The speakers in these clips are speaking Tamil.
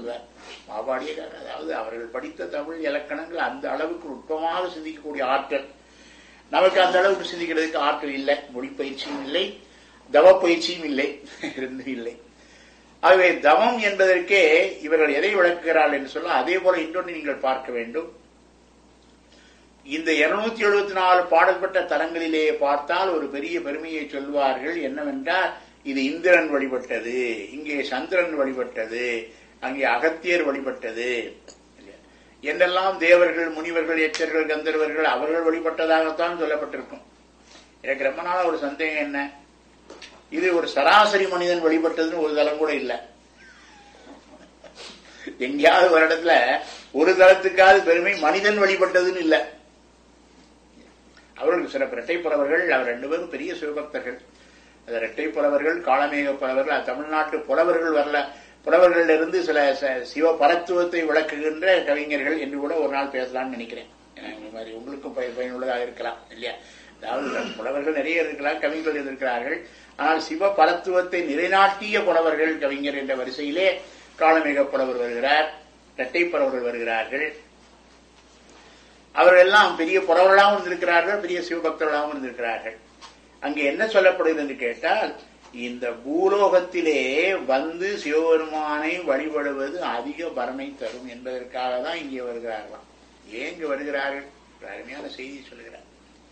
சொல்வார் மாபாடியக்காரர் அதாவது அவர்கள் படித்த தமிழ் இலக்கணங்கள் அந்த அளவுக்கு நுட்பமாக சிந்திக்கக்கூடிய ஆற்றல் நமக்கு அந்த அளவுக்கு சிந்திக்கிறதுக்கு ஆற்றல் இல்லை மொழி பயிற்சியும் இல்லை தவ பயிற்சியும் இல்லை ரெண்டும் இல்லை ஆகவே தவம் என்பதற்கே இவர்கள் எதை விளக்குகிறார்கள் என்று சொல்ல அதே போல இன்னொன்று நீங்கள் பார்க்க வேண்டும் இந்த இருநூத்தி எழுபத்தி நாலு பாடல்பட்ட தலங்களிலே பார்த்தால் ஒரு பெரிய பெருமையை சொல்வார்கள் என்னவென்றால் இது இந்திரன் வழிபட்டது இங்கே சந்திரன் வழிபட்டது அங்கே அகத்தியர் வழிபட்டது என்றெல்லாம் தேவர்கள் முனிவர்கள் எச்சர்கள் கந்தர்வர்கள் அவர்கள் வழிபட்டதாகத்தான் சொல்லப்பட்டிருக்கும் எனக்கு ரொம்ப நாளா ஒரு சந்தேகம் என்ன இது ஒரு சராசரி மனிதன் வழிபட்டதுன்னு ஒரு தளம் கூட இல்லை எங்கேயாவது ஒரு இடத்துல ஒரு தளத்துக்காவது பெருமை மனிதன் வழிபட்டதுன்னு இல்லை அவர்களுக்கு சில இரட்டை புலவர்கள் அவர் ரெண்டு பேரும் பெரிய சிவபக்தர்கள் அந்த இரட்டை புலவர்கள் காளமேக புலவர்கள் அது தமிழ்நாட்டு புலவர்கள் வரல புலவர்கள் இருந்து சில ச- சிவ பரத்துவத்தை விளக்குகின்ற கவிஞர்கள் என்று கூட ஒரு நாள் பேசலாம்னு நினைக்கிறேன் ஏன்னா, இந்த மாதிரி உங்களுக்கும் பய- பயனுள்ளதாக இருக்கலாம் இல்லையா அதாவது புலவர்கள் நிறைய இருக்கலாம் கவிஞர்கள் இருக்கிறார்கள் ஆனால் சிவ பரத்துவத்தை நிலைநாட்டிய புலவர்கள் கவிஞர் என்ற வரிசையிலே காளமேக புலவர் வருகிறார் இரட்டை புலவர்கள் வருகிறார்கள் அவர்கள் எல்லாம் பெரிய புறவர்களாகவும் இருந்திருக்கிறார்கள் பெரிய சிவபக்தர்களாகவும் இருந்திருக்கிறார்கள் அங்கே என்ன சொல்லப்படுகிறது என்று கேட்டால் இந்த பூலோகத்திலே வந்து சிவபெருமானை வழிபடுவது அதிக பலனை தரும் என்பதற்காக தான் இங்கே வருகிறார்களாம் ஏன் இங்கு வருகிறார்கள் ஒரு அருமையான செய்தி சொல்லுகிறார்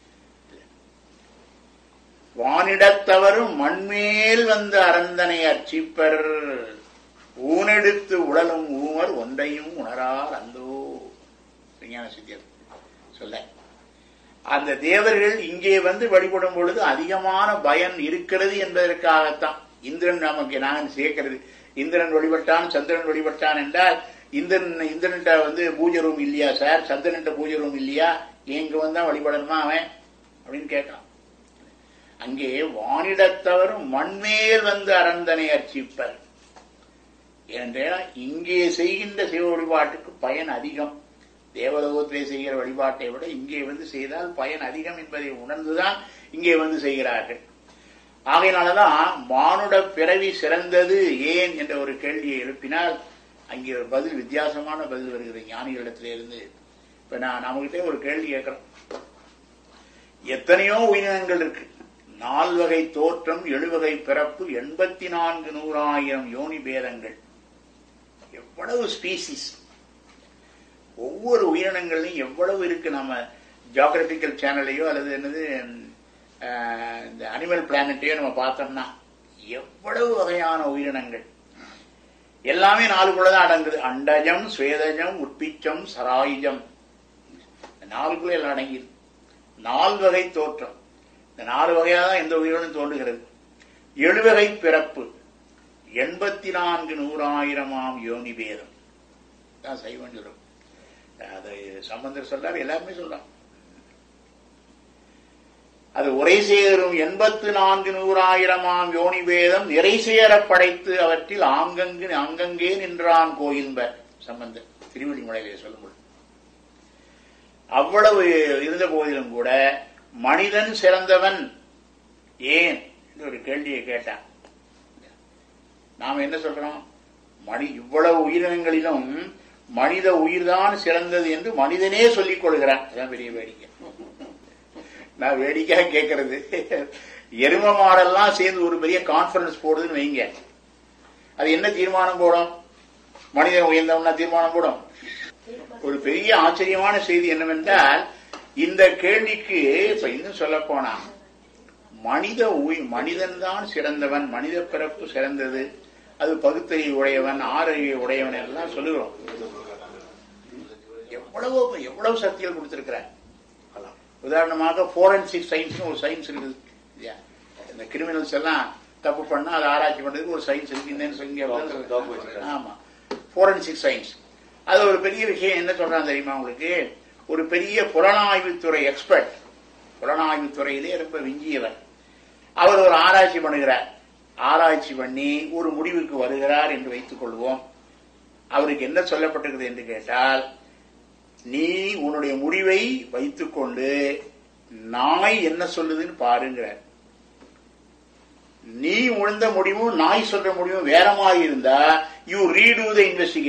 வானிடத்தவரும் மண்மேல் வந்து அரந்தனை அர்ச்சிப்பர் ஊனெடுத்து உடலும் ஊமர் ஒன்றையும் உணரார் அந்தோ விஞ்ஞான சித்தியர் சொல்ல அந்த தேவர்கள் இங்கே வந்து வழிபடும் பொழுது அதிகமான பயன் இருக்கிறது என்பதற்காகத்தான் இந்திரன் நமக்கு நான் சேர்க்கிறது இந்திரன் வழிபட்டான் சந்திரன் வழிபட்டான் என்றால் இந்திரன் இந்திரன்ட்ட வந்து பூஜை ரூம் இல்லையா சார் சந்திரன்ட்ட பூஜை ரூம் இல்லையா எங்க வந்தா வழிபடணுமா அவன் அப்படின்னு கேட்கலாம் அங்கே வானிடத்தவரும் மண்மேல் வந்து அரந்தனை அர்ச்சிப்பர் ஏனென்றால் இங்கே செய்கின்ற சிவ வழிபாட்டுக்கு பயன் அதிகம் தேவலோகத்திலே செய்கிற வழிபாட்டை விட இங்கே வந்து செய்தால் பயன் அதிகம் என்பதை உணர்ந்துதான் இங்கே வந்து செய்கிறார்கள் ஆகையினாலதான் மானுட பிறவி சிறந்தது ஏன் என்ற ஒரு கேள்வியை எழுப்பினால் அங்கே ஒரு பதில் வித்தியாசமான பதில் வருகிறது ஞானிகளிடத்திலே இருந்து இப்ப நான் நம்மகிட்ட ஒரு கேள்வி கேட்கிறோம் எத்தனையோ உயிரினங்கள் இருக்கு நால்வகை தோற்றம் எழுவகை பிறப்பு எண்பத்தி நான்கு நூறாயிரம் யோனி பேதங்கள் எவ்வளவு ஸ்பீசிஸ் ஒவ்வொரு உயிரினங்கள்லையும் எவ்வளவு இருக்கு நம்ம ஜியாகிரபிக்கல் சேனல்லையோ அல்லது என்னது அஹ், இந்த அனிமல் பிளானட்டையோ நம்ம பார்த்தோம்னா எவ்வளவு வகையான உயிரினங்கள் எல்லாமே நாலுக்குள்ளதான் அடங்குது அண்டஜம் சுவேதஜம் உட்பிச்சம் சராயுஜம் இந்த நாலுக்குள்ள எல்லாம் அடங்கிது நால் வகை தோற்றம் இந்த நாலு வகையாக தான் எந்த உயிரினும் தோன்றுகிறது எழுவகை பிறப்பு எண்பத்தி நான்கு நூறாயிரமாம் யோனி பேதம் தான் சைவன் சொல்லும் அது சம்பந்தர் சொல்றார் எல்லாருமே சொல்றாங்க அது உரை சேரும் எண்பத்து நான்கு நூறாயிரமாம் யோனி வேதம் நிறை சேர படைத்து அவற்றில் ஆங்கங்கு அங்கங்கே நின்றான் கோயில்ப சம்பந்தர் திருவள்ளிமலையிலே சொல்லும்போது அவ்வளவு இருந்த போதிலும் கூட மனிதன் சிறந்தவன் ஏன் என்று ஒரு கேள்வியை கேட்டான் நாம என்ன சொல்றோம் மணி இவ்வளவு உயிரினங்களிலும் மனித உயிர்தான் சிறந்தது என்று மனிதனே சொல்லிக் கொள்கிறான் அதான் பெரிய வேடிக்கை நான் வேடிக்கையா கேட்கறது எரும மாடெல்லாம் சேர்ந்து ஒரு பெரிய கான்ஃபரன்ஸ் போடுதுன்னு வைங்க அது என்ன தீர்மானம் போடும் மனிதன் உயர்ந்தவனா தீர்மானம் போடும் ஒரு பெரிய ஆச்சரியமான செய்தி என்னவென்றால் இந்த கேள்விக்கு இப்ப இன்னும் சொல்ல போனா மனித உயிர் மனிதன் தான் சிறந்தவன் மனித பிறப்பு சிறந்தது அது பகுத்தறிவு உடையவன் ஆறறிவு உடையவன் எல்லாம் சொல்லுகிறோம் எவ்வளவோ எவ்வளவு சக்திகள் கொடுத்திருக்கிறார் உதாரணமாக போரன்சிக் சயின்ஸ் ஒரு சயின்ஸ் இருக்குது இல்லையா? இந்த கிரிமினல்ஸ் எல்லாம் தப்பு பண்ணா அதை ஆராய்ச்சி பண்றதுக்கு ஒரு சயின்ஸ் இருக்கு இந்த Document. ஆமா போரன்சிக் சயின்ஸ் அது ஒரு பெரிய விஷயம் என்ன சொல்றாங்க தெரியுமா உங்களுக்கு ஒரு பெரிய புலனாய்வுத்துறை எக்ஸ்பர்ட் புலனாய்வுத்துறையிலே ரொம்ப விஞ்சியவர் அவர் ஒரு ஆராய்ச்சி பண்ணுகிறார் ஆராய்ச்சி பண்ணி ஒரு முடிவுக்கு வருகிறார் என்று வைத்துக் கொள்வோம் அவருக்கு என்ன சொல்லப்பட்டிருக்கிறது என்று கேட்டால் நீ உன்னுடைய முடிவை வைத்துக்கொண்டு நாய் என்ன சொல்லுதுன்னு பாருங்கிறார் நீ உழுந்த முடிவும் நாய் சொல்ற முடிவும் வேற மாதிரி இருந்தா யூ ரீடு த இன்வெஸ்டிகேஷன்